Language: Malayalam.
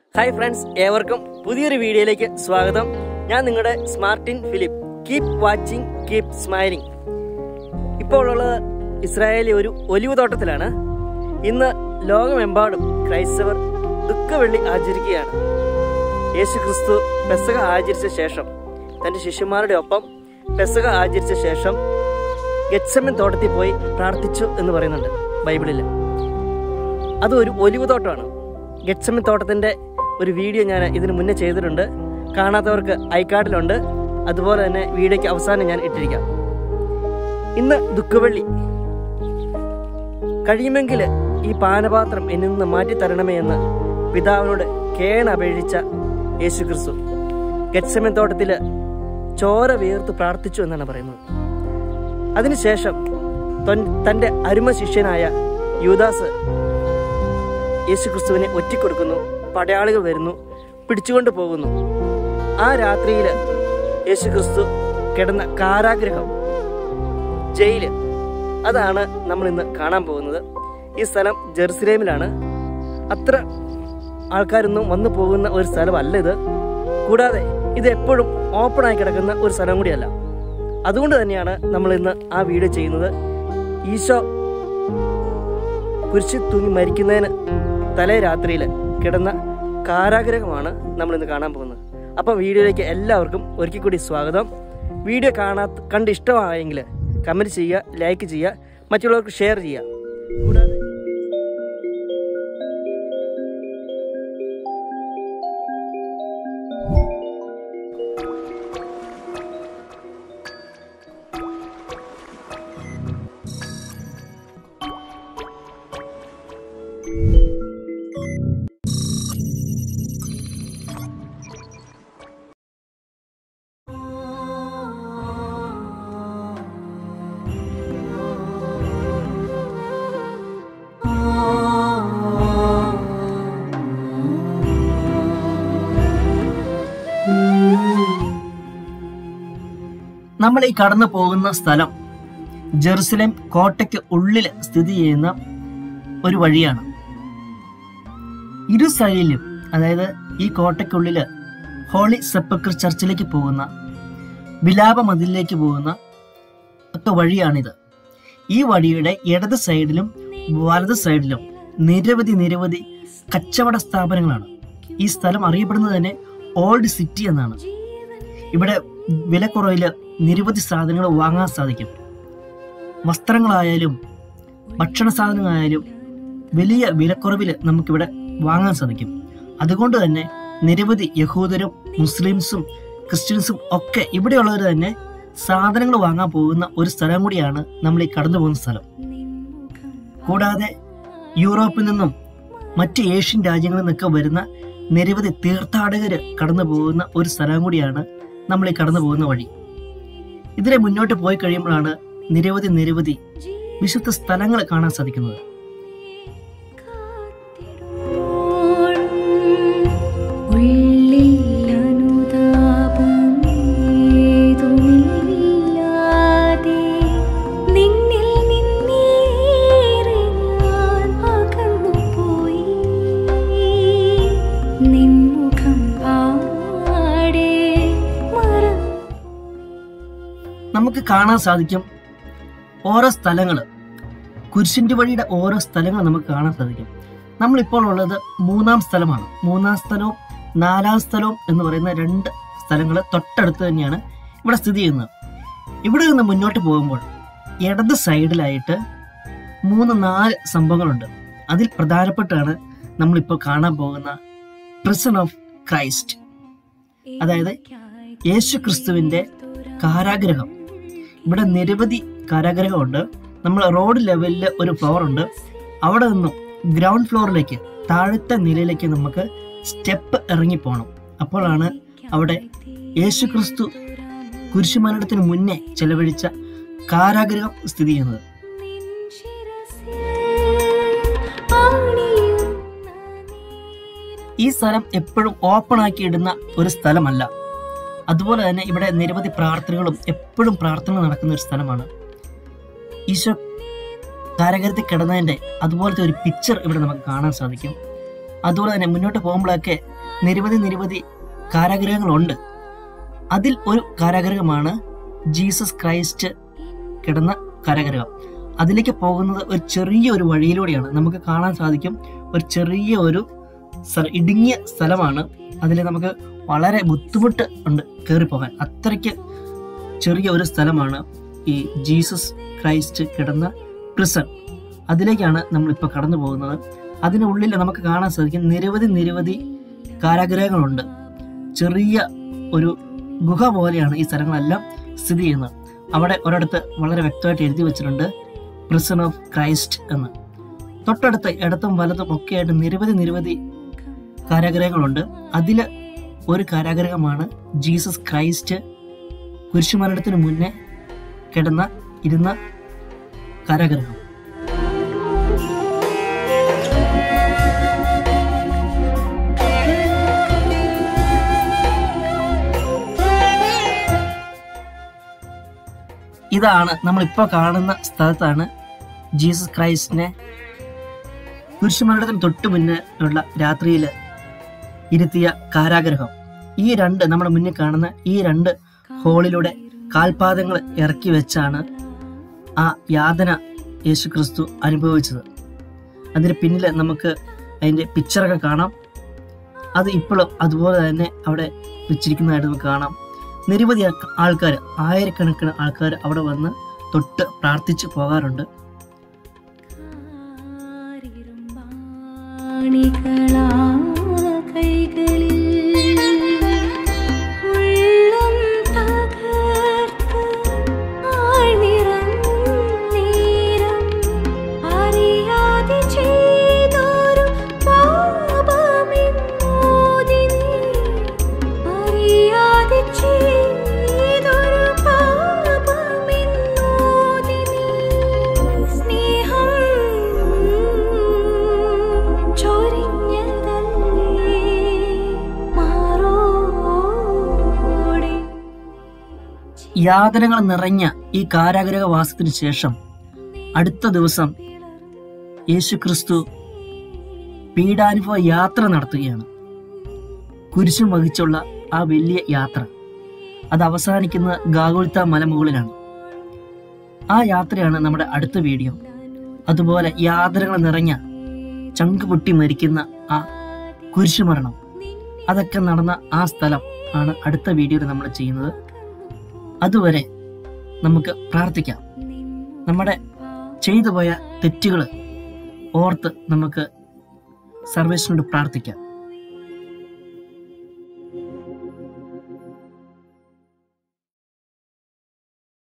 ഹായ് ഫ്രണ്ട്സ് ഏവർക്കും പുതിയൊരു വീഡിയോയിലേക്ക് സ്വാഗതം ഞാൻ നിങ്ങളുടെ Smartin Philip keep watching keep smiling ഇപ്പോൾ ഉള്ളത് ഇസ്രായേലിലെ ഒരു ഒലിവ് തോട്ടത്തിലാണ് ഇന്ന് ലോകമെമ്പാടും ക്രൈസ്തവർ ദുഃഖവെള്ളി ആചരിക്കുകയാണ് യേശു ക്രിസ്തു പെസക ആചരിച്ച ശേഷം തന്റെ ശിഷ്യന്മാരുടെ ഒപ്പം പെസക ആചരിച്ച ശേഷം ഗെറ്റ്സമൻ തോട്ടത്തിൽ പോയി പ്രാർത്ഥിച്ചു എന്ന് പറയുന്നുണ്ട് ബൈബിളിൽ അത് ഒരു ഒലിവ് തോട്ടമാണ് ഗെറ്റ്സമൻ തോട്ടത്തിന്റെ ഒരു വീഡിയോ ഞാൻ ഇതിന് മുന്നേ ചെയ്തിട്ടുണ്ട് കാണാത്തവർക്ക് ഐക്കാർഡിലുണ്ട് അതുപോലെ തന്നെ വീഡിയോയ്ക്ക് അവസാനം ഞാൻ ഇട്ടിരിക്കാം ഇന്ന് ദുഃഖവെള്ളി കഴിയുമെങ്കിൽ ഈ പാനപാത്രം എന്നിൽ നിന്ന് മാറ്റി തരണമേ എന്ന് പിതാവിനോട് കേണപേക്ഷിച്ച യേശു ക്രിസ്തു ഗെറ്റ്സമൻ തോട്ടത്തിൽ ചോര വീർത്ത് പ്രാർത്ഥിച്ചു എന്നാണ് പറയുന്നത് അതിനുശേഷം തൻ- തന്റെ അരുമ ശിഷ്യനായ യൂദാസ് യേശുക്രിസ്തുവിനെ ഒറ്റിക്കൊടുക്കുന്നു പടയാളികൾ വരുന്നു പിടിച്ചുകൊണ്ട് പോകുന്നു ആ രാത്രിയിൽ യേശുക്രിസ്തു കിടന്ന കാരാഗ്രഹം ജയില് അതാണ് നമ്മൾ ഇന്ന് കാണാൻ പോകുന്നത് ഈ സ്ഥലം ജെറുസലേമിലാണ് അത്ര ആൾക്കാരൊന്നും വന്നു പോകുന്ന ഒരു സ്ഥലമല്ല ഇത് കൂടാതെ ഇത് എപ്പോഴും ഓപ്പണായി കിടക്കുന്ന ഒരു സ്ഥലം കൂടിയല്ല അതുകൊണ്ട് തന്നെയാണ് നമ്മൾ ഇന്ന് ആ വീഡിയോ ചെയ്യുന്നത് ഈശോ കുരിശിൽ തൂങ്ങി മരിക്കുന്നതിന് തലേ രാത്രിയിൽ കിടന്ന കാരാഗ്രഹമാണ് നമ്മൾ ഇന്ന് കാണാൻ പോകുന്നത് അപ്പം വീഡിയോയിലേക്ക് എല്ലാവർക്കും ഒരിക്കൽ കൂടി സ്വാഗതം വീഡിയോ കാണാ കണ്ട് ഇഷ്ടമായെങ്കിൽ കമൻറ്റ് ചെയ്യുക ലൈക്ക് ചെയ്യുക മറ്റുള്ളവർക്ക് ഷെയർ ചെയ്യുക കൂടാതെ നമ്മൾ ഈ കടന്നു പോകുന്ന സ്ഥലം ജെറുസലേം കോട്ടയ്ക്ക് ഉള്ളിൽ സ്ഥിതി ചെയ്യുന്ന ഒരു വഴിയാണ് ഇരു സൈഡിലും അതായത് ഈ കോട്ടയ്ക്കുള്ളില് ഹോളി സെപ്പക്കർ ചർച്ചിലേക്ക് പോകുന്ന വിലാപ മതിലിലേക്ക് പോകുന്ന ഒക്കെ വഴിയാണിത് ഈ വഴിയുടെ ഇടത് സൈഡിലും വലത് സൈഡിലും നിരവധി നിരവധി കച്ചവട സ്ഥാപനങ്ങളാണ് ഈ സ്ഥലം അറിയപ്പെടുന്നത് തന്നെ ഓൾഡ് സിറ്റി എന്നാണ് ഇവിടെ വിലക്കുറവിൽ നിരവധി സാധനങ്ങൾ വാങ്ങാൻ സാധിക്കും വസ്ത്രങ്ങളായാലും ഭക്ഷണ സാധനങ്ങളായാലും വലിയ വിലക്കുറവിൽ നമുക്കിവിടെ വാങ്ങാൻ സാധിക്കും അതുകൊണ്ട് തന്നെ നിരവധി യഹൂദരും മുസ്ലിംസും ക്രിസ്ത്യൻസും ഒക്കെ ഇവിടെയുള്ളവർ തന്നെ സാധനങ്ങൾ വാങ്ങാൻ പോകുന്ന ഒരു സ്ഥലം കൂടിയാണ് നമ്മൾ ഈ കടന്നു പോകുന്ന സ്ഥലം കൂടാതെ യൂറോപ്പിൽ നിന്നും മറ്റ് ഏഷ്യൻ രാജ്യങ്ങളിൽ നിന്നൊക്കെ വരുന്ന നിരവധി തീർത്ഥാടകർ കടന്നു പോകുന്ന ഒരു സ്ഥലം കൂടിയാണ് നമ്മൾ ഈ കടന്നു പോകുന്ന വഴി ഇതിനെ മുന്നോട്ട് പോയി കഴിയുമ്പോഴാണ് നിരവധി നിരവധി വിശുദ്ധ സ്ഥലങ്ങൾ കാണാൻ സാധിക്കുന്നത് ഉള്ളിൽ അനുതാപമേതുമില്ലാതെ നിന്നിൽ നിന്നേറെ ഞാൻ അകന്നുപോയി നിൻമുഖം പാടെ മറന്നു നമുക്ക് കാണാൻ സാധിക്കും ഓരോ സ്ഥലങ്ങൾ കുരിശിന്റെ വഴിയുടെ ഓരോ സ്ഥലങ്ങൾ നമുക്ക് കാണാൻ സാധിക്കും നമ്മളിപ്പോൾ ഉള്ളത് മൂന്നാം സ്ഥലമാണ് മൂന്നാം സ്ഥലവും നാലാം സ്ഥലവും എന്ന് പറയുന്ന രണ്ട് സ്ഥലങ്ങൾ തൊട്ടടുത്ത് തന്നെയാണ് ഇവിടെ സ്ഥിതി ചെയ്യുന്നത് ഇവിടെ നിന്ന് മുന്നോട്ട് പോകുമ്പോൾ ഇടത് സൈഡിലായിട്ട് മൂന്ന് നാല് സംഭവങ്ങളുണ്ട് അതിൽ പ്രധാനപ്പെട്ടാണ് നമ്മളിപ്പോൾ കാണാൻ പോകുന്ന പ്രിസൺ ഓഫ് ക്രൈസ്റ്റ് അതായത് യേശു ക്രിസ്തുവിന്റെ കാരാഗ്രഹം ഇവിടെ നിരവധി കാരാഗ്രഹമുണ്ട് നമ്മൾ റോഡ് ലെവലിൽ ഒരു ഫ്ലോർ ഉണ്ട് അവിടെ നിന്നും ഗ്രൗണ്ട് ഫ്ലോറിലേക്ക് താഴത്തെ നിലയിലേക്ക് നമുക്ക് സ്റ്റെപ്പ് ഇറങ്ങി പോകണം അപ്പോഴാണ് അവിടെ യേശു ക്രിസ്തു കുരിശുമരണത്തിന് മുന്നേ ചെലവഴിച്ച കാരാഗ്രഹം സ്ഥിതി ചെയ്യുന്നത് ഈ സ്ഥലം എപ്പോഴും ഓപ്പൺ ആക്കി ഇടുന്ന ഒരു സ്ഥലമല്ല അതുപോലെ തന്നെ ഇവിടെ നിരവധി പ്രാർത്ഥനകളും എപ്പോഴും പ്രാർത്ഥന നടക്കുന്ന ഒരു സ്ഥലമാണ് ഈശോ കാരാഗ്രഹത്തിൽ കിടന്നതിന്റെ അതുപോലത്തെ ഒരു പിക്ചർ ഇവിടെ നമുക്ക് കാണാൻ സാധിക്കും അതുപോലെ തന്നെ മുന്നോട്ട് പോകുമ്പോഴൊക്കെ നിരവധി നിരവധി കാരാഗ്രഹങ്ങളുണ്ട് അതിൽ ഒരു കാരാഗ്രഹമാണ് ജീസസ് ക്രൈസ്റ്റ് കിടന്ന കാരാഗ്രഹം അതിലേക്ക് പോകുന്നത് ഒരു ചെറിയ ഒരു വഴിയിലൂടെയാണ് നമുക്ക് കാണാൻ സാധിക്കും ഒരു ചെറിയ ഒരു സ്ഥല- ഇടുങ്ങിയ സ്ഥലമാണ് അതിൽ നമുക്ക് വളരെ ബുദ്ധിമുട്ട് ഉണ്ട് കയറിപ്പോകാൻ അത്രയ്ക്ക് ചെറിയ ഒരു സ്ഥലമാണ് ഈ ജീസസ് ക്രൈസ്റ്റ് കിടന്ന പ്രിസൺ അതിലേക്കാണ് നമ്മൾ ഇപ്പോൾ കടന്നു പോകുന്നത് അതിനുള്ളിൽ നമുക്ക് കാണാൻ സാധിക്കും നിരവധി നിരവധി കാരാഗ്രഹങ്ങളുണ്ട് ചെറിയ ഒരു ഗുഹ പോലെയാണ് ഈ സ്ഥലങ്ങളെല്ലാം സ്ഥിതി ചെയ്യുന്നത് അവിടെ ഒരിടത്ത് വളരെ വ്യക്തമായിട്ട് എഴുതി വെച്ചിട്ടുണ്ട് പ്രിസൺ ഓഫ് ക്രൈസ്റ്റ് എന്ന് തൊട്ടടുത്ത് ഇടത്തും വലതും ഒക്കെയായിട്ട് നിരവധി നിരവധി കാരാഗ്രഹങ്ങളുണ്ട് അതിൽ ഒരു കാരാഗ്രഹമാണ് ജീസസ് ക്രൈസ്റ്റ് കുരിശുമരണത്തിന് മുന്നേ കിടന്ന ഇരുന്ന കാരാഗ്രഹം ഇതാണ് നമ്മൾ ഇപ്പോൾ കാണുന്ന സ്ഥലത്താണ് ജീസസ് ക്രൈസ്റ്റിനെ കുരിശുമരണത്തിന് തൊട്ട് മുന്നേ ഉള്ള രാത്രിയിൽ ഇരുത്തിയ കാരാഗ്രഹം ഈ രണ്ട് നമ്മുടെ മുന്നിൽ കാണുന്ന ഈ രണ്ട് ഹോളിലൂടെ കാൽപാദങ്ങൾ ഇറക്കി വെച്ചാണ് ആ യാതന യേശു ക്രിസ്തു അനുഭവിച്ചത് അതിന് പിന്നിൽ നമുക്ക് അതിൻ്റെ പിക്ചറൊക്കെ കാണാം അത് ഇപ്പോഴും അതുപോലെ തന്നെ അവിടെ വെച്ചിരിക്കുന്നതായിട്ട് നമുക്ക് കാണാം നിരവധി ആൾക്കാർ ആയിരക്കണക്കിന് ആൾക്കാർ അവിടെ വന്ന് തൊട്ട് പ്രാർത്ഥിച്ചു പോകാറുണ്ട് ആണികളാ കൈകളിൽ ഉള്ളം തകർത്ത് ആഴ്ന്നിറങ്ങും നേരം അറിയാതെ ചെയ്തൊരു പാപമെന്നോതി നീ അറിയാതെ ചെയ്തൊരു പാപമെന്നോതി നീ സ്നേഹം ചൊരിഞ്ഞതല്ലേ മാറോടെ യാതനകൾ നിറഞ്ഞ ഈ കാരാഗ്രഹവാസത്തിന് ശേഷം അടുത്ത ദിവസം യേശു ക്രിസ്തു പീഡാനുഭവ യാത്ര നടത്തുകയാണ് കുരിശും വഹിച്ചുള്ള ആ വലിയ യാത്ര അത് അവസാനിക്കുന്ന ഗാഗുൽത്ത മലമുകളിലാണ് ആ യാത്രയാണ് നമ്മുടെ അടുത്ത വീഡിയോ അതുപോലെ യാതനകൾ നിറഞ്ഞ ചങ്ക് പൊട്ടി മരിക്കുന്ന ആ കുരിശുമരണം അതൊക്കെ നടന്ന ആ സ്ഥലം ആണ് അടുത്ത വീഡിയോയിൽ നമ്മൾ ചെയ്യുന്നത് അതുവരെ നമുക്ക് പ്രാർത്ഥിക്കാം നമ്മുടെ ചെയ്തു പോയ തെറ്റുകൾ ഓർത്ത് നമുക്ക് സർവേശ്വരനോട് പ്രാർത്ഥിക്കാം